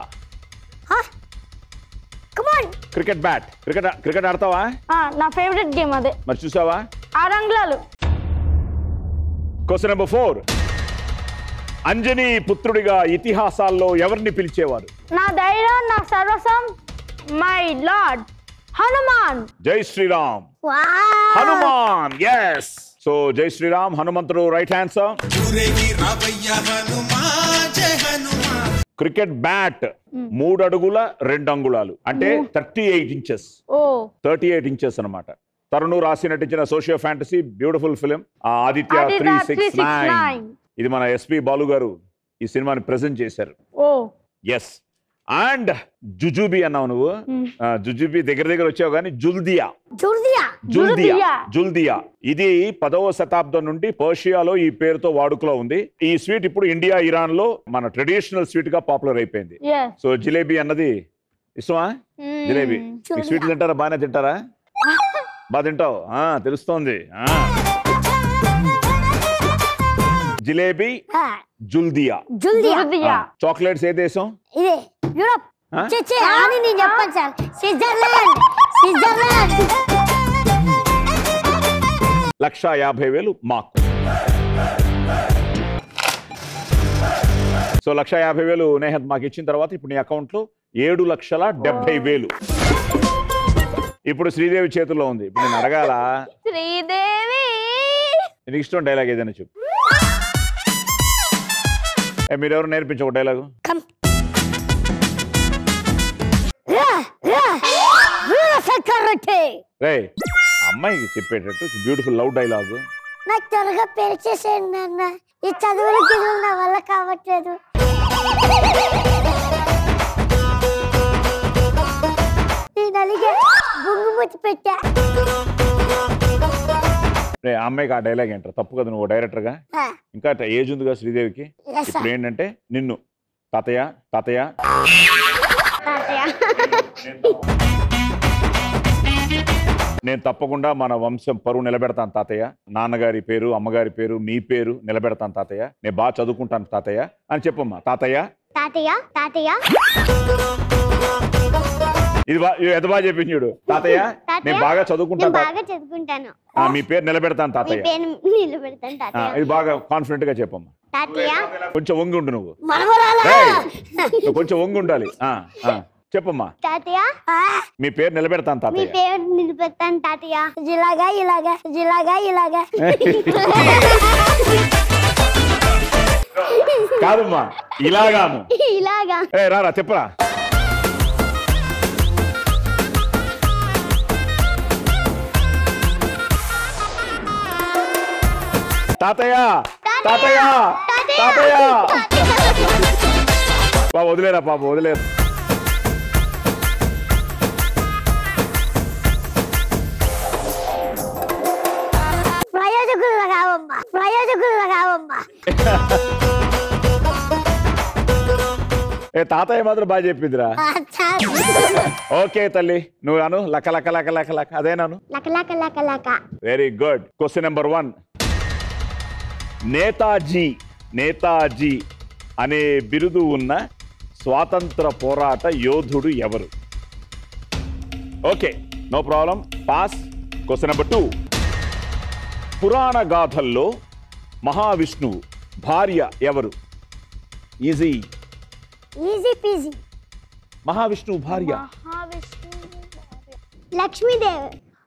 come on cricket bat cricket cricket ఆడతావా నా ఫేవరెట్ గేమ్ అదే మరి చూసావా ఆరు అంగుళాలు క్వశ్చన్ నెంబర్ ఫోర్ అంజనీ పుత్రుడిగా ఇతిహాసాల్లో ఎవరిని పిలిచేవారు నా ధైర్యం నా సర్వస్వం మై లార్డ్ హనుమాన్ జై శ్రీరామ్ హనుమాన్ ఎస్ సో జై శ్రీరామ్ హనుమంతుడు రైట్ ఆన్సర్ క్రికెట్ బ్యాట్ మూడు అడుగుల రెండు అంగుళాలు అంటే thirty eight inches oh thirty eight inches అనమాట తరుణు రాసి నటించిన socio fantasy beautiful film Aditya Aditya three six 369. Nine ఇది మన ఎస్పి బాలు గారు ఈ సినిమాని ప్రెజెంట్ చేశారు ఓ ఎస్ అండ్ జుజుబి అన్నావు నువ్వు ఆ, జుజుబి దగ్గర దగ్గర వచ్చావు కానీ జుల్దియా జుర్దియా జుల్దియా జుల్దియా. జుల్దియా ఇది పదవ శతాబ్దం నుండి పర్షియాలో ఈ పేరుతో వాడుకలో ఉంది ఈ స్వీట్ ఇప్పుడు ఇండియా ఇరాన్ లో మన ట్రెడిషనల్ స్వీట్ గా పాపులర్ అయిపోయింది ఎస్ సో జిలేబీ అన్నది ఇష్టమా జిలేబీ మీకు స్వీట్ తింటారా బాగానే తింటారా బాగా తింటావు ఆ, తెలుస్తోంది ఆ. జిలేబీ జుల్దియా జుల్దియా జుల్దియా. చాక్లెట్స్ ఏ దేశం ఇదే యూరోప్ ఆ? చే చే అని నేను చెప్పాను సార్ స్విట్జర్లాండ్ స్విట్జర్లాండ్ లక్ష యాభై వేలు మాకు సో లక్ష యాభై వేలు నేహత్ మాకు ఇచ్చిన తర్వాత ఇప్పుడు నీ అకౌంట్లో ఏడు లక్షల డెబ్బై వేలు ఇప్పుడు శ్రీదేవి చేతుల్లో ఉంది ఇప్పుడు నేను అడగాల శ్రీదేవి నీకు ఇష్టం డైలాగ్ ఏదైనా చెప్పు ఏ, మీరెవరు నేర్పించు ఒక డైలాగు కమ్ రా రా రా సక్కరొట్టే రే అమ్మాయికి చెప్పేటట్టు బ్యూటిఫుల్ లవ్ డైలాగు నాకు త్వరగా పెళ్లి చేసేయండి నాన్న ఈ చదువులు గిదువులు నా వల్ల కావట్లేదు నేను అలిగే బొంగుమూతి పెట్టా రే ఆ అమ్మాయికి ఆ డైలాగ్ ఏంటారు తప్పు కదా నువ్వు డైరెక్టర్గా ఆ, ఇంకా ఏజ్ ఉందిగా శ్రీదేవికి yes sir. ఇప్పుడు ఏంటంటే నిన్ను తాతయ్య తాతయ్య తాతయ్య నేను తప్పకుండా మన వంశం పరువు నిలబెడతాను తాతయ్య నాన్నగారి పేరు అమ్మగారి పేరు మీ పేరు నిలబెడతాను తాతయ్య నేను బాగా చదువుకుంటాను తాతయ్య అని చెప్పమ్మా తాతయ్య తాతయ్య తాతయ్య ఇది బా ఇది ఎంత బాగా చెప్పింది చూడు తాతయ్య నేను బాగా చదువుకుంటాను నేను తా- బాగా చదువుకుంటాను ఆ, మీ పేరు నిలబెడతాను మీ తాతయ్య పేరు నిలబెడతాను ఆ, తాతయ్య ఇది బాగా కాన్ఫిడెంట్ గా చెప్పమ్మా తాతయ్య కొంచెం వంగి ఉండు నువ్వు మనవరాలా రేయ్, నువ్వు కొంచెం వంగి ఉండాలి ఆ, ఆ, చెప్పమ్మా తాతయ్య మీ పేరు నిలబెడతాను మీ తాతయ్య పేరు నిలబెడతాను తాతయ్య ఇలాగా ఇలాగా ఇలాగా ఇలాగా కాదమ్మా ఇలాగాను ఇలాగా ఏ రారా చెప్పరా తాతయ్య తాతయ్య తాతయ్య బాబు వదిలేరా పాప వదిలేరు ప్రయోజకులు కావమ్మా ప్రయోజకులు కావమ్మా ఏ తాతయ్య మాత్రం బాగా చెప్పిందిరా ఓకే తల్లి నువ్వు అను లక లక లక లక లక అదేనాను లక లక లక లక very good question number one Netaji Netaji అనే బిరుదు ఉన్న స్వాతంత్ర పోరాట యోధుడు ఎవరు okay no problem pass question number two పురాణ గాథల్లో మహావిష్ణువు భార్య ఎవరు ఈజీ ఈజీ పీజీ మహావిష్ణువు భార్య లక్ష్మీదేవి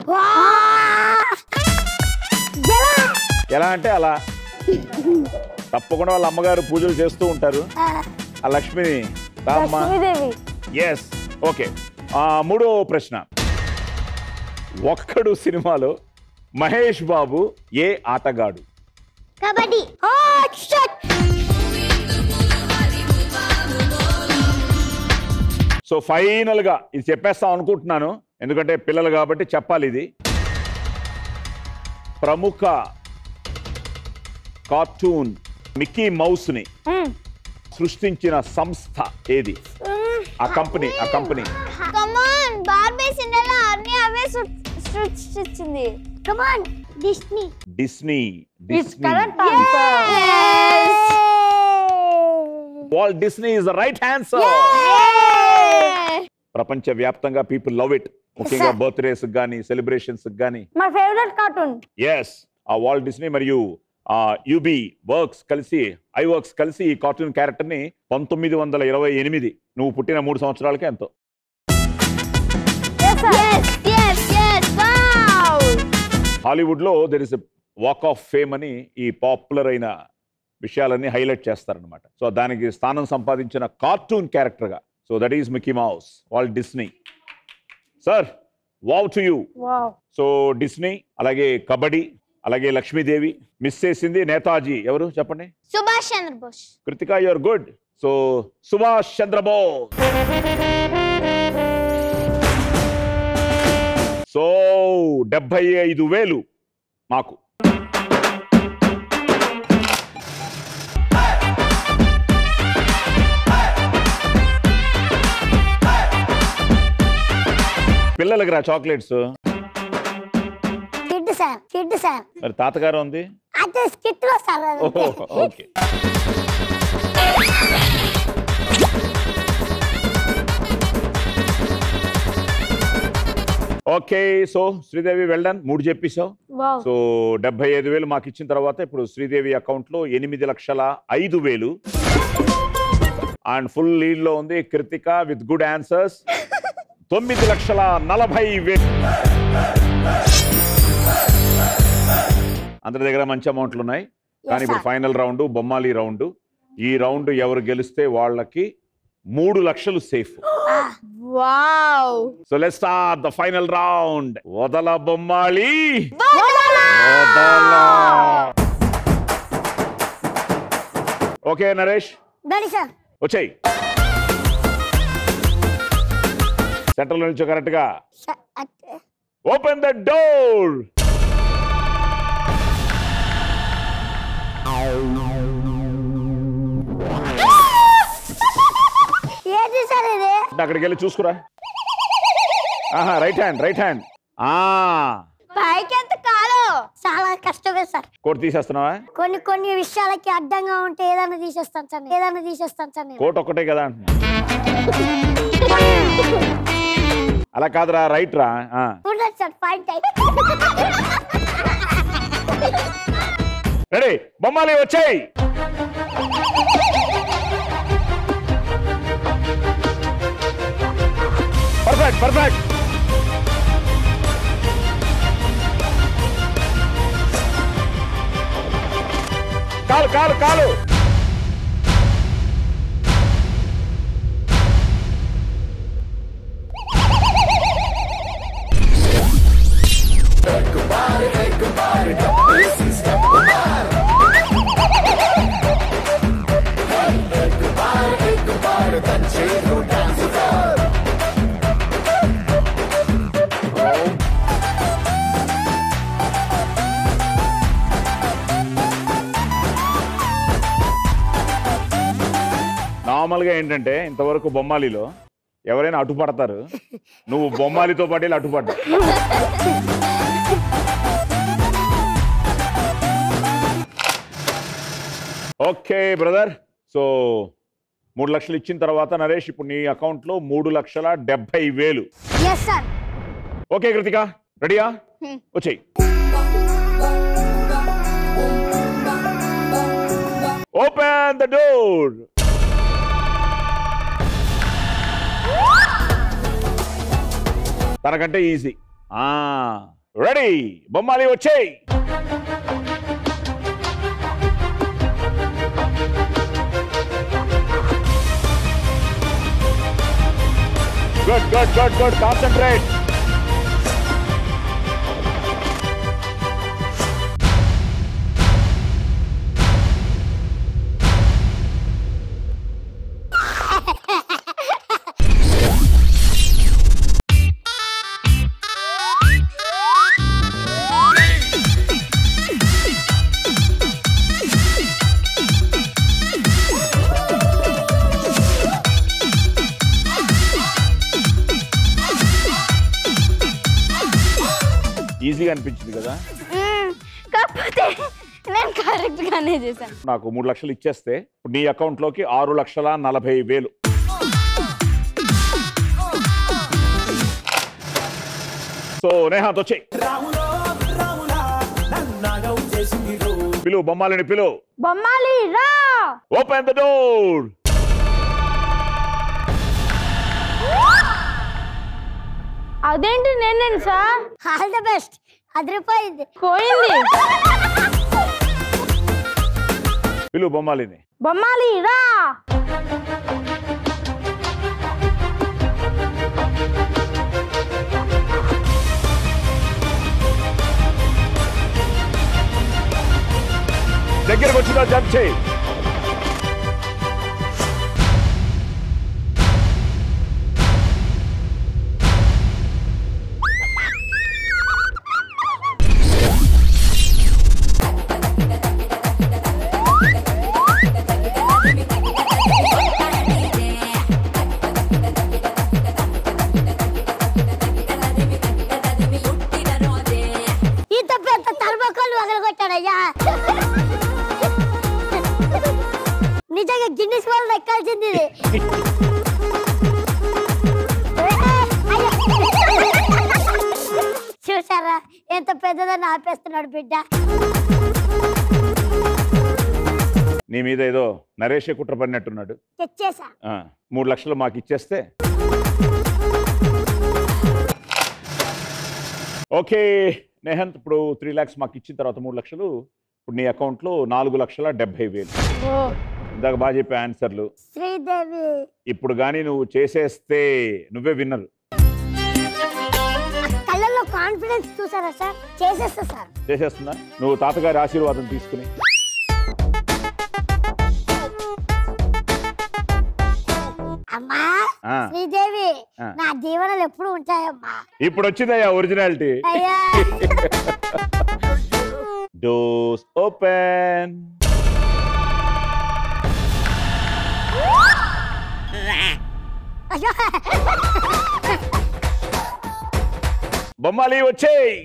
ఎలా అంటే అలా తప్పకుండా వాళ్ళ అమ్మగారు పూజలు చేస్తూ ఉంటారు ఆ లక్ష్మిని రామ్మ లక్ష్మీదేవి ఎస్ ఓకే మూడో ప్రశ్న ఒక్కడు సినిమాలో మహేష్ బాబు ఏ ఆటగాడు కబడ్డీ సో ఫైనల్ గా ఇది చెప్పేస్తాం అనుకుంటున్నాను ఎందుకంటే పిల్లలు కాబట్టి చెప్పాలి ఇది ప్రముఖ కార్టూన్ మిక్కీ మౌస్ ని సృష్టించిన సంస్థ ఏది ఆ కంపెనీ ఆ కంపెనీ కమాన్ బార్బీ సిండ్రెల్లా అన్ని అవే సృష్టించింది come on Disney Disney Disney Walt Disney is the right answer ప్రపంచ వ్యాప్తంగా పీపుల్ లవ్ ఇట్ ముఖ్యంగా బర్త్డేస్ కానీ సెలబ్రేషన్స్ కానీ మై ఫేవరెట్ కార్టూన్ ఎస్ ఆ వాల్ డిస్నీ మరియు ఆ యుబి వర్క్స్ కలిసి ఐ వర్క్స్ కలిసి ఈ కార్టూన్ క్యారెక్టర్ ని పంతొమ్మిది వందల ఇరవై ఎనిమిది నువ్వు పుట్టిన మూడు సంవత్సరాలకే ఎంతో హాలీవుడ్ లో there is walk of fame అని ఈ పాపులర్ అయిన విషయాలన్నీ హైలైట్ చేస్తారనమాట సో దానికి స్థానం సంపాదించిన కార్టూన్ క్యారెక్టర్గా so that is Mickey Mouse Walt Disney sir wow to you wow so Disney అలాగే కబడ్డీ అలాగే లక్ష్మీదేవి మిస్ చేసింది నేతాజీ ఎవరు చెప్పండి Subhash Chandrabose Krithika your good so Subhash Chandrabose so డెబ్బై ఐదు వేలు మాకు పిల్లలకి రా chocolates kid sir kid sir మరి తాతగారు ఉంది అయితే స్కిట్ లో సార్ అది. ఓహో ఓకే ఓకే సో శ్రీదేవి వెళ్ళాను మూడు చెప్పేశావు వావ్ సో డెబ్బై ఐదు వేలు మాకు ఇచ్చిన తర్వాత ఇప్పుడు శ్రీదేవి అకౌంట్ లో ఎనిమిది లక్షల ఐదు వేలు అండ్ ఫుల్ లీడ్ లో ఉంది కృతిక విత్ గుడ్ ఆన్సర్స్ తొమ్మిది లక్షల నలభై వేలు అందరి దగ్గర మంచి అమౌంట్లు ఉన్నాయి కానీ ఇప్పుడు ఫైనల్ రౌండ్ బొమ్మాలి రౌండ్ ఈ రౌండ్ ఎవరు గెలిస్తే వాళ్ళకి మూడు లక్షలు safe wow so let start the final round వదల బొమ్మాళి వదల ఓకే నరేష్ రెడీ సార్ వచ్చేయ్ సెంటర్ లో నుంచి కరెక్ట్ గా స- అట్- ఓపెన్ ద డోర్ ఏంటి సార్ ఇది అక్కడికి వెళ్ళి చూసుకురా ఆహా రైట్ హ్యాండ్ రైట్ హ్యాండ్ ఆ పైకి ఎంత కాలో చాలా కష్టమే సార్ కోట్ తీసేస్తున్నావా కొన్ని కొన్ని విషయాలకి అడ్డంగా ఉంటే ఏదైనా తీసేస్తాను సార్ నేను. ఏదైనా తీసేస్తాను సార్ నేను కోట్ ఒక్కటే కదా అంటున్నా అలా కాదురా రైట్ రా ఆ. చూడండి సార్ ఫైన్ టైం రెడీ బొమ్మాలి వచ్చాయి పర్ఫెక్ట్ పర్ఫెక్ట్ కాలు కాలు కాలు నార్మల్గా ఏంటంటే ఇంతవరకు బొమ్మాలిలో ఎవరైనా అడ్డుపడతారు నువ్వు బొమ్మాలితో పాటు వెళ్ళి అడ్డుపడ్డా ఓకే బ్రదర్ సో మూడు లక్షలు ఇచ్చిన తర్వాత నరేష్ ఇప్పుడు నీ అకౌంట్లో మూడు లక్షల డెబ్బై వేలు ఎస్ సార్ ఓకే కృతిక రెడీయా వచ్చేయి ఓపెన్ ద డోర్ తనకంటే ఈజీ రెడీ బొమ్మాలి వచ్చేయి good good good good concentrate ఈజీగా అనిపించింది కదా కాకపోతే నేను కరెక్ట్ గానే చేశాను నాకు మూడు లక్షలు ఇచ్చేస్తే ఇప్పుడు నీ అకౌంట్లోకి ఆరు లక్షల నలభై వేలు సో నేహాత్ వచ్చే పిలువు బొమ్మాలని పిలువు బొమ్మాలి రా ఓపెన్ ద డోర్ అదేంటి నేనేను సార్ ఆల్ ద బెస్ట్ అదిరిపోయింది పోయింది పిలువు బొమ్మాలిని బొమ్మాలి రా దగ్గరకు వచ్చినా జంప్ చేయి ఇంత పెద్ద తలబొక్కలు వగలగొట్టాడయ్యా నిజంగా గిన్నిస్ వాళ్ళు ఎక్కాల్సింది ఇది. చూసారా ఎంత పెద్దదని ఆపేస్తున్నాడు బిడ్డ నీ మీద ఏదో నరేష్ కుట్ర పడినట్టున్నాడు తెచ్చేసా ఆ, మూడు లక్షలు మాకు ఇచ్చేస్తే ఓకే నేహంత్ ఇప్పుడు త్రీ ల్యాక్స్ మాకు ఇచ్చిన తర్వాత మూడు లక్షలు ఇప్పుడు నీ అకౌంట్లో నాలుగు లక్షల డెబ్బై వేలు ఇందాక బాగా చెప్పే ఆన్సర్లు శ్రీదేవి ఇప్పుడు కానీ నువ్వు చేసేస్తే నువ్వే విన్నర్ కళ్ళల్లో కాన్ఫిడెన్స్ చూసారా సార్ చేసేస్తా సార్ చేసేస్తున్నా నువ్వు తాతగారి ఆశీర్వాదం తీసుకుని అమ్మా ఆ. శ్రీదేవి ఆ. నా దీవెనలు ఎప్పుడు ఉంటాయమ్మా ఇప్పుడు వచ్చిందయ్యా ఒరిజినాలిటీ అయ్యా డోస్ ఓపెన్ అయ్యో బొమ్మాలి వచ్చేయ్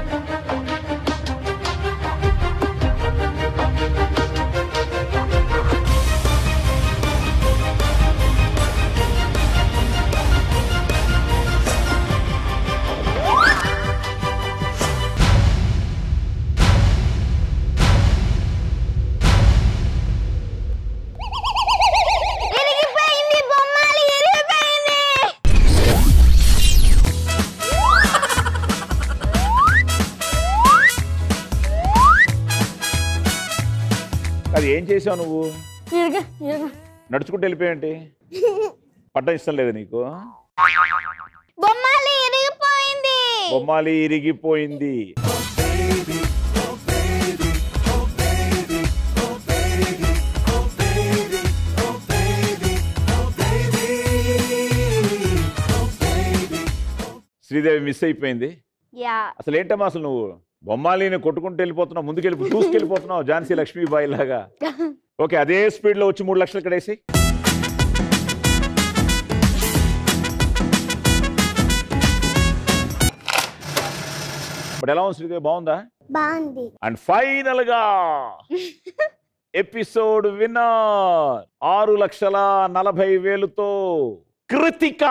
ఇరిగిపోయింది బొమ్మాలి ఇరిగిపోయింది అది ఏం చేసావు నువ్వు ఇరుగ ఇరుగ నడుచుకుంటూ వెళ్ళిపోయేంటి పట్టం ఇష్టం లేదు నీకు బొమ్మాలి ఇరిగిపోయింది బొమ్మాలి ఇరిగిపోయింది శ్రీదేవి మిస్ అయిపోయింది యా అసలు ఏంటమ్మా అసలు నువ్వు బొమ్మాలిని కొట్టుకుంటూ వెళ్ళిపోతున్నావు ముందుకెళ్ళి దూసుకెళ్ళిపోతున్నావు ఝాన్సీ లక్ష్మీబాయి లాగా ఓకే అదే స్పీడ్ లో వచ్చి మూడు లక్షలు కడేసి ఇప్పుడు ఎలా ఉంది శ్రీదేవి బాగుందా బాగుంది అండ్ ఫైనల్ గా ఎపిసోడ్ విన్నర్ ఆరు లక్షల నలభై వేలుతో Krittika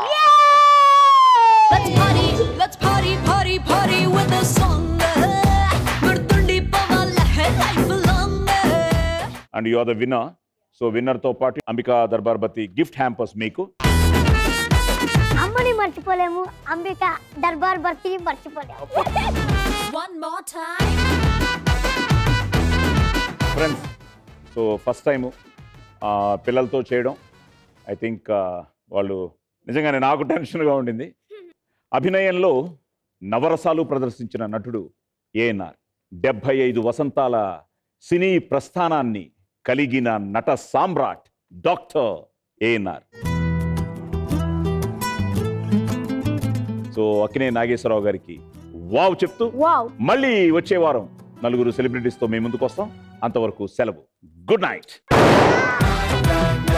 Let's party, let's party, party, party with the song. గుర్తుండి పోవాల life long and you are the winner so winner తో పాటు అంబికా దర్బార్ బతి గిఫ్ట్ హ్యాంపర్స్ మీకు అమ్మని మర్చిపోలేము అంబిక దర్బార్ భర్తీని మర్చిపోలేము One more time. Friends so first time పిల్లలతో చేయడం ఐ థింక్ వాళ్ళు నిజంగానే నాకు టెన్షన్గా ఉండింది అభినయంలో నవరసాలు ప్రదర్శించిన నటుడు ఏఎన్ఆర్ డెబ్భై ఐదు వసంతాల సినీ ప్రస్థానాన్ని కలిగిన నట సామ్రాట్ doctor ANR so Akkineni Nageswararao garu wow చెప్తూ వావ్ మళ్ళీ వచ్చే వారం నలుగురు సెలబ్రిటీస్తో మేము ముందుకు వస్తాం అంతవరకు సెలవు గుడ్ నైట్